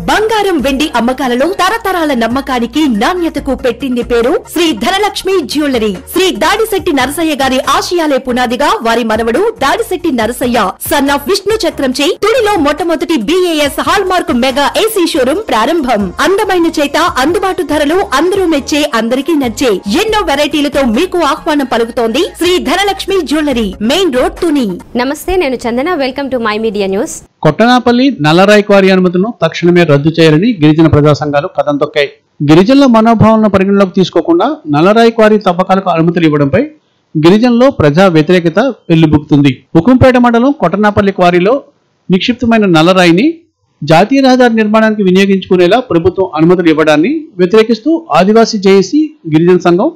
బంగారం వెండి అమ్మకాలలో తరతరాల నమ్మకానికి నాణ్యతకు పెట్టింది పేరు శ్రీ ధనలక్ష్మి జ్యువెలరీ శ్రీ దాడిశెట్టి నరసయ్య గారి ఆశయాలే పునాదిగా వారి మనవడు దాడిశెట్టి నరసయ్య సన్ ఆఫ్ విష్ణు చక్రంచే తుడిలో మొట్టమొదటి BIS hallmark mega AC showroom ప్రారంభం అందమైన చేత అందుబాటు ధరలు అందరూ మెచ్చే అందరికీ నచ్చే ఎన్నో వెరైటీలతో మీకు ఆహ్వానం పలుకుతోంది Shri Dhanalakshmi jewellery main road Tuni నమస్తే నేను Chandana welcome to my media news Kottanapalli నల్లరాయి క్వారీ అనుమతులను తక్షణమే రద్దు చేయాలని గిరిజన ప్రజా సంఘాలు కథం తొక్కాయి గిరిజనుల మనోభావాలను పరిగణలోకి తీసుకోకుండా నల్లరాయి క్వారీ తవ్వకాలకు అనుమతులు ఇవ్వడంపై గిరిజనుల్లో ప్రజా వ్యతిరేకత వెల్లుబుకుతుంది హుకుంపేట మండలం కొట్టనాపల్లి క్వారీలో నిక్షిప్తమైన నల్లరాయిని జాతీయ రహదారి నిర్మాణానికి వినియోగించుకునేలా ప్రభుత్వం అనుమతులు ఇవ్వడాన్ని వ్యతిరేకిస్తూ ఆదివాసీ జేఏసీ గిరిజన సంఘం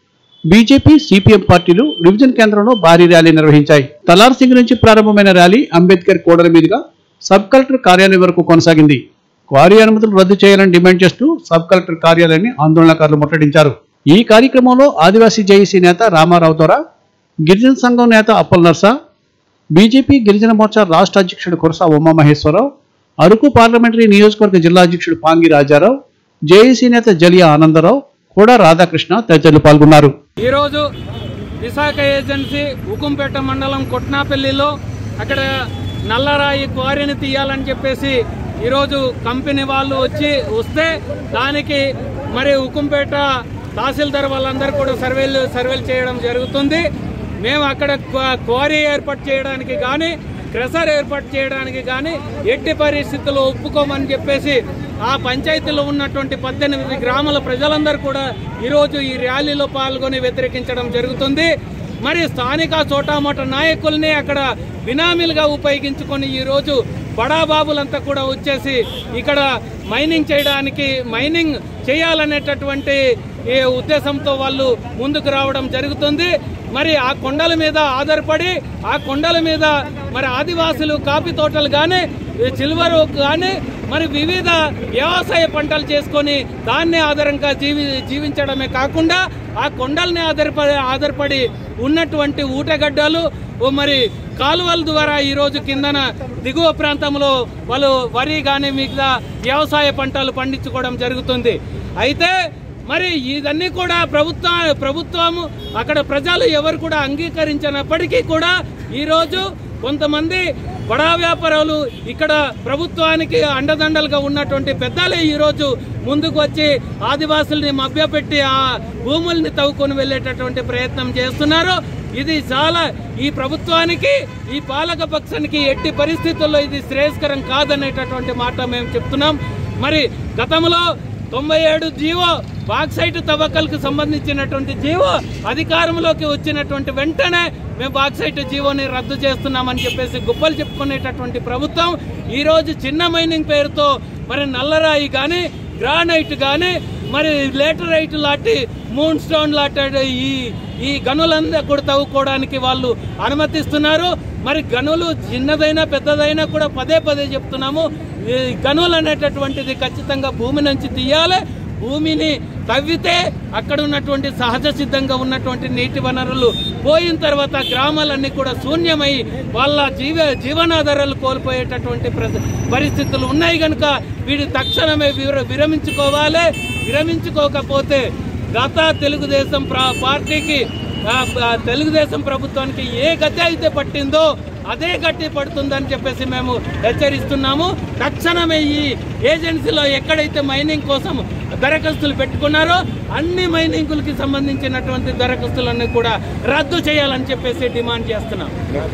బీజేపీ సిపిఎం పార్టీలు డివిజన్ కేంద్రంలో భారీ ర్యాలీ నిర్వహించాయి తలార్ సింగ్ నుంచి ప్రారంభమైన ర్యాలీ అంబేద్కర్ కోడల మీదుగా సబ్ కలెక్టర్ కార్యాలయం వరకు కొనసాగింది క్వారీ అనుమతులు రద్దు చేయాలని డిమాండ్ చేస్తూ సబ్ కలెక్టర్ కార్యాలయాన్ని ఆందోళనకారులు ముట్టడించారు ఈ కార్యక్రమంలో ఆదివాసీ జేఏసీ నేత రామారావు దొర గిరిజన సంఘం నేత అప్పల్ నర్సా బీజేపీ గిరిజన మోర్చా రాష్ట్ర అధ్యక్షుడు కురసా ఉమామహేశ్వరరావు అరకు పార్లమెంటరీ నియోజకవర్గ జిల్లా అధ్యక్షుడు పాంగి రాజారావు జేఏసీ నేత జలియా ఆనందరావు కూడా రాధాకృష్ణ తదితరులు పాల్గొన్నారు ఈరోజు విశాఖ ఏజెన్సీ ఉకుంపేట మండలం కొట్నాపల్లిలో అక్కడ నల్లరాయి క్వారీని తీయాలని చెప్పేసి ఈరోజు కంపెనీ వాళ్ళు వచ్చి వస్తే దానికి మరి ఉకుంపేట తహసీల్దార్ వాళ్ళందరూ కూడా సర్వేలు సర్వేలు చేయడం జరుగుతుంది మేము అక్కడ క్వా- క్వారీ ఏర్పాటు చేయడానికి కానీ క్రెషర్ ఏర్పాటు చేయడానికి కానీ ఎట్టి పరిస్థితుల్లో ఒప్పుకోమని చెప్పేసి ఆ పంచాయతీలో ఉన్నటువంటి పద్దెనిమిది గ్రామాల ప్రజలందరూ కూడా ఈరోజు ఈ ర్యాలీలో పాల్గొని వ్యతిరేకించడం జరుగుతుంది మరి స్థానిక చోటామోట నాయకుల్ని అక్కడ బినామీలుగా ఉపయోగించుకొని ఈరోజు బడాబాబులంతా కూడా వచ్చేసి ఇక్కడ మైనింగ్ చేయడానికి మైనింగ్ చేయాలనేటటువంటి ఈ ఉద్దేశంతో వాళ్ళు ముందుకు రావడం జరుగుతుంది మరి ఆ కొండల మీద ఆధారపడి ఆ కొండల మీద మరి ఆదివాసులు కాఫీ తోటలు కానీ చిల్వరు కానీ మరి వివిధ వ్యవసాయ పంటలు చేసుకొని దాన్నే ఆధారంగా జీవి జీవించడమే కాకుండా ఆ కొండల్ని ఆధారపడి ఆధారపడి ఉన్నటువంటి ఊటగడ్డలు ఓ మరి కాలువల ద్వారా ఈ రోజు కిందన దిగువ ప్రాంతంలో వాళ్ళు వరి కానీ మిగతా వ్యవసాయ పంటలు పండించుకోవడం జరుగుతుంది అయితే మరి ఇదన్నీ కూడా ప్రభుత్వ ప్రభుత్వము అక్కడ ప్రజలు ఎవరు కూడా అంగీకరించినప్పటికీ కూడా ఈరోజు కొంతమంది బడా వ్యాపారాలు ఇక్కడ ప్రభుత్వానికి అండదండలుగా ఉన్నటువంటి పెద్దలే ఈరోజు ముందుకు వచ్చి ఆదివాసుల్ని మభ్యపెట్టి ఆ భూముల్ని తవ్వుకొని వెళ్ళేటటువంటి ప్రయత్నం చేస్తున్నారు ఇది చాలా ఈ ప్రభుత్వానికి ఈ పాలక పక్షానికి ఎట్టి పరిస్థితుల్లో ఇది శ్రేయస్కరం కాదనేటటువంటి మాట మేము చెప్తున్నాం మరి గతంలో తొంభై ఏడు జీవో బాక్సైట్ తవ్వకలకు సంబంధించినటువంటి జీవో అధికారంలోకి వచ్చినటువంటి వెంటనే మేము బాక్సైట్ జీవోని రద్దు చేస్తున్నామని చెప్పేసి గుప్పలు చెప్పుకునేటటువంటి ప్రభుత్వం ఈ రోజు చిన్న మైనింగ్ పేరుతో మరి నల్లరాయి కానీ గ్రానైట్ కానీ మరి లేటరైట్ లాంటి మూన్ స్టోన్ లాంటి ఈ ఈ గనులంతా కూడా తవ్వుకోవడానికి వాళ్ళు అనుమతిస్తున్నారు మరి గనులు చిన్నదైనా పెద్దదైనా కూడా పదే పదే చెప్తున్నాము ఈ గనులు అనేటటువంటిది ఖచ్చితంగా భూమి నుంచి తీయాలి భూమిని తవ్వితే అక్కడ ఉన్నటువంటి సహజ సిద్ధంగా ఉన్నటువంటి నీటి వనరులు పోయిన తర్వాత గ్రామాలన్నీ కూడా శూన్యమై వాళ్ళ జీవ జీవనాధారాలు కోల్పోయేటటువంటి ప్ర- పరిస్థితులు ఉన్నాయి కనుక వీడి తక్షణమే విర- విరమించుకోవాలి విరమించుకోకపోతే గత తెలుగుదేశం ప్ర- పార్టీకి ఆ, ఆ, తెలుగుదేశం ప్రభుత్వానికి ఏ గతి అయితే పట్టిందో అదే గట్టి పడుతుందని చెప్పేసి మేము హెచ్చరిస్తున్నాము తక్షణమే ఈ ఏజెన్సీలో ఎక్కడైతే మైనింగ్ కోసం దరఖాస్తులు పెట్టుకున్నారో అన్ని మైనింగులకి సంబంధించినటువంటి దరఖాస్తులన్నీ కూడా రద్దు చేయాలని చెప్పేసి డిమాండ్ చేస్తున్నాం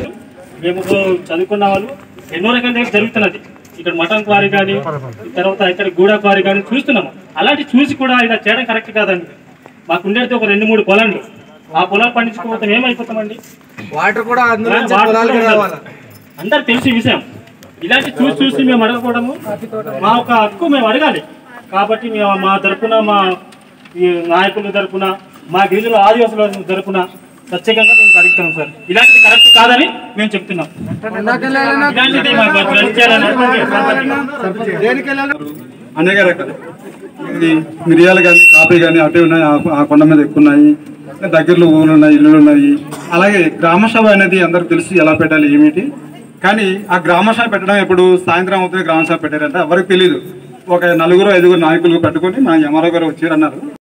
మేము చదువుకున్న వాళ్ళు ఎన్నో రకాల దగ్గర జరుగుతున్నది ఇక్కడ మటన్ క్వారీ కానీ తర్వాత ఇక్కడ గూడ క్వారీ కానీ చూస్తున్నాము అలాంటి చూసి కూడా ఇలా చేయడం కరెక్ట్ కాదండి మాకు ఉండేది ఒక రెండు మూడు పొలాలు ఆ పొలాలు పండించుకోకపోతే ఏమైపోతామండి వాటర్ కూడా అందులో నుంచి వాటర్ పొలాలకి కూడా రావాలి ఉండాలి. అందరు తెలిసి విషయం ఇలాంటి చూసి చూసి మేము అడగకూడము మా ఒక హక్కు మేము అడగాలి కాబట్టి మేము మా తరపున మా ఈ నాయకుల తరపున మా గిరిజన ఆదివాసుల తరపున ప్రత్యేకంగా మేము అడుగుతున్నాం సార్ ఇలాంటిది కరెక్ట్ కాదని మేము చెప్తున్నాం ఇలాంటిది మాకు రద్దు చేయాలని దేనికి వెళ్ళాలి అనేక రకాలు ఇది మిరియాలు కానీ కాఫీ కానీ అటే ఉన్నాయి ఆ- ఆ కొండ మీద ఎక్కువ ఉన్నాయి దగ్గరలో ఊళ్ళు ఉన్నాయి ఇల్లులు ఉన్నాయి అలాగే గ్రామ సభ అనేది అందరికి తెలిసి ఎలా పెట్టాలి ఏమిటి కానీ ఆ గ్రామ సభ పెట్టడం ఇప్పుడు సాయంత్రం అవుతుంది గ్రామ సభ పెట్టారంటే ఎవరికి తెలియదు ఒక నలుగురు ఐదుగురు నాయకులు పెట్టుకొని మా ఎంఆర్ఓ గారు వచ్చారన్నారు